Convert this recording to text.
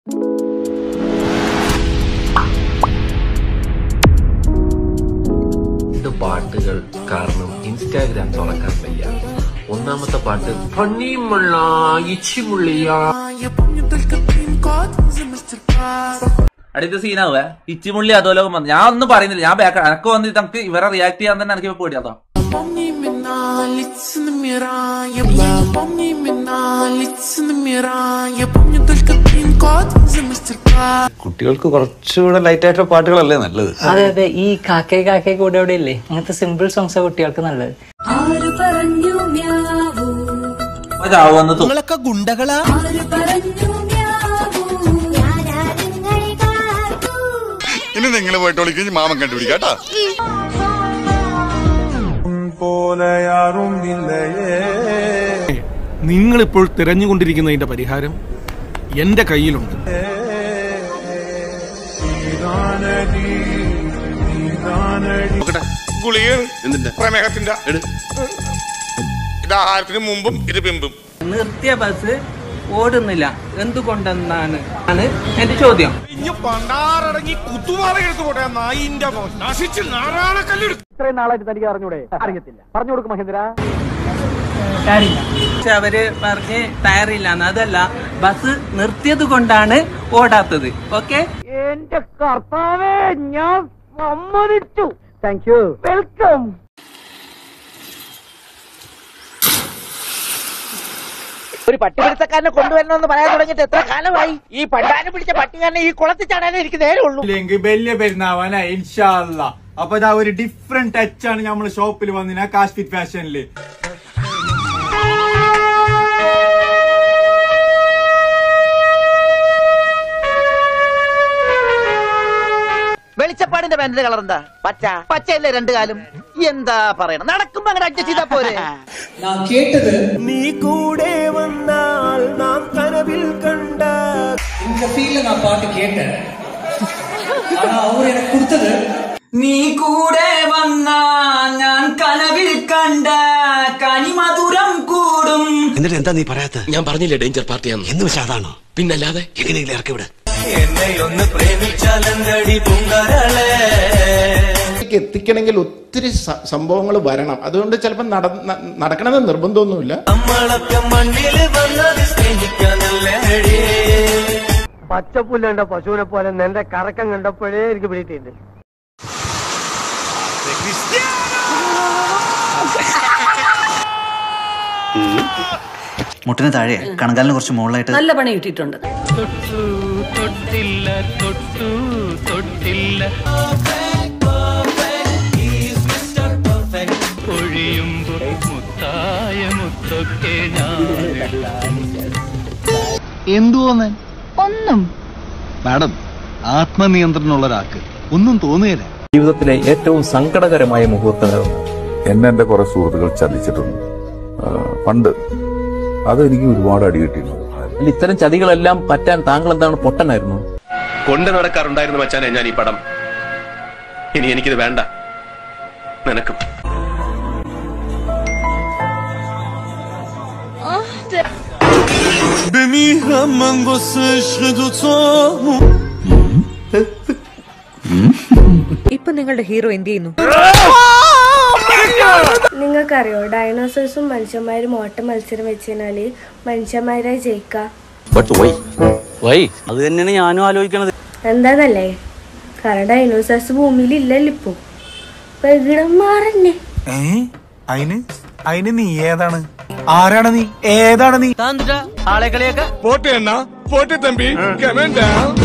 രണ്ട് പാട്ടുകൾ കാരണം ഇൻസ്റ്റാഗ്രാം തുറക്കാൻ വയ്യ ഒന്നാമത്തെ പാട്ട് പണിമുള്ള ഇച്ചിമുള്ളിയാ അടുത്ത സീനാവുക ഇച്ചിമുള്ളി അധോലോകം വന്നു ഞാൻ ഒന്നും പറയുന്നില്ല ഞാൻ ബാക്ക് എനക്ക് വന്ന് നമുക്ക് ഇവരെ റിയാക്ട് ചെയ്യാൻ തന്നെ എനിക്ക് പേടിയാ Помни меня, лица номера Я помни меня, лица номера Я помню только пин-код за мастер-класс കുട്ടികൾക്ക് കുറച്ചുകൂടെ ലൈറ്റ് ആയിട്ടുള്ള പാട്ടുകളല്ലേ നല്ലത് അതെ അതെ ഈ കാക്കേ കാക്കേ കൂടെ അവിടെ ഇല്ലേ അങ്ങനത്തെ സിമ്പിൾ സോങ്സ് കുട്ടികൾക്ക് നല്ലത് ആര് പറഞ്ഞു മ്യാവൂ ചാവുമെന്ന് തോന്നുന്നു നിങ്ങളൊക്കെ ഗുണ്ടകളാ ആര് പറഞ്ഞു മ്യാവൂ ഞാനാരുങ്ങളെ കാത്തു ഇനി നിങ്ങൾ പോയിട്ട് വിളിക്കും മാമൻ കണ്ടുപിടിക്കാട്ടാ നിങ്ങളിപ്പോൾ തിരഞ്ഞുകൊണ്ടിരിക്കുന്നതിന്റെ പരിഹാരം എന്റെ കയ്യിലുണ്ട് ഗുളിക എന്തിന്റെ പ്രമേഹത്തിന്റെ ഇത് ആഹാരത്തിന് മുമ്പും ഇത് പിമ്പും നിർത്തിയ ബസ് ഓടുന്നില്ല എന്തുകൊണ്ടെന്നാണ് ആണ് എന്റെ ചോദ്യം കാര്യമില്ല പക്ഷെ അവര് പറഞ്ഞ് ടയറില്ല അതല്ല ബസ് നിർത്തിയത് കൊണ്ടാണ് ഓടാത്തത് ഓക്കെ എന്റെ കർത്താവേ ഞാൻ സമ്മതിച്ചു താങ്ക് യു വെൽക്കം ഒരു പട്ടിപിടുത്തക്കാരനെ കൊണ്ടുവരണമെന്ന് പറയാൻ തുടങ്ങിയിട്ട് എത്ര കാലമായി ഈ പണ്ടാരം പിടിച്ച പട്ടിക്കാരനെ ഈ കുളത്തിൽ ചാടാനേ എനിക്ക് നേരെ ഉള്ളൂ വലിയ പെരുന്നാവാനാ ഇൻഷാല്ല അപ്പൊ ഇതാ ഒരു ഡിഫറെന്റ് ടച്ച് ആണ് നമ്മൾ ഷോപ്പിൽ വന്നിന കാശ്മീർ ഫാഷനില് വെളിച്ചപ്പാടിന്റെ പാന്റിന്റെ കളർ എന്താ പച്ച പച്ചയല്ലേ രണ്ടു കാലം എന്താ പറയണം നടക്കുമ്പോ അങ്ങനെ അഡ്ജസ്റ്റ് ചെയ്താ പോരെ നീ കൂടെ വന്നാൽ നാം കനവിൽ കണ്ട നീ കൂടെ വന്ന ഞാൻ കനവിൽ കണ്ട കനിമധുരം കൂടും എന്നിട്ട് എന്താ നീ പറയാത്ത ഞാൻ പറഞ്ഞില്ലേ ഡേഞ്ചർ പാർട്ടിയാന്ന് എന്ന് വെച്ചാൽ അതാണോ പിന്നല്ലാതെ എങ്ങനെയെങ്കിലും ഇറക്കി വിട് എത്തിക്കണമെങ്കിൽ ഒത്തിരി സംഭവങ്ങൾ വരണം അതുകൊണ്ട് ചിലപ്പോൾ നടക്കണമെന്ന് നിർബന്ധമൊന്നുമില്ല പച്ചപ്പുല്ലുണ്ട പശുവിനെ പോലെ നിന്റെ കറക്കം കണ്ടപ്പോഴേ എനിക്ക് പിടിയിട്ടുണ്ട് മുട്ടിന് താഴെ കണങ്കാലിന് കുറച്ച് മുകളിലായിട്ട് നല്ല പണി കിട്ടിയിട്ടുണ്ട് എന്തുവോന്ന് ഒന്നും മാഡം ആത്മനിയന്ത്രണമുള്ള ഒരാൾക്ക് ഒന്നും തോന്നുകയില്ല ജീവിതത്തിലെ ഏറ്റവും സങ്കടകരമായ മുഹൂർത്തങ്ങൾ എന്നെ എന്റെ കുറെ സുഹൃത്തുക്കൾ ചതിച്ചിട്ടുണ്ട് ആ, പണ്ട് അത് എനിക്ക് ഒരുപാട് അടി കിട്ടിയിട്ടുണ്ട് ഇത്തരം ചതികളെല്ലാം പറ്റാൻ താങ്കൾ എന്താണ് പൊട്ടനായിരുന്നു കൊണ്ട് നടക്കാറുണ്ടായിരുന്നു മച്ചാനെ ഞാൻ ഈ പടം ഇനി എനിക്കിത് വേണ്ട നിനക്കും ഇപ്പൊ നിങ്ങളുടെ ഹീറോ എന്ത് ചെയ്യുന്നു നിങ്ങൾക്കറിയോ ഡൈനോസേഴ്സും മനുഷ്യന്മാരും ഓട്ട മത്സരം വെച്ച് കഴിഞ്ഞാല് മനുഷ്യന്മാരായി ജയിക്ക അത് തന്നെയാണ് ഞാനും ആലോചിക്കണത് എന്താന്നല്ലേ കാരണം ഡൈനോസേഴ്സ് ഭൂമിയിൽ ഇല്ലല്ലോ ഇപ്പൊ പ്രകടം മാറന്നെ അയിന് അയിന് നീ ഏതാണ് ആരാണ് നീ ഏതാണ് നീ ആളെ കളിയൊക്കെ പോട്ടെ അണ്ണ പോട്ടെ തമ്പി കമേണ്ട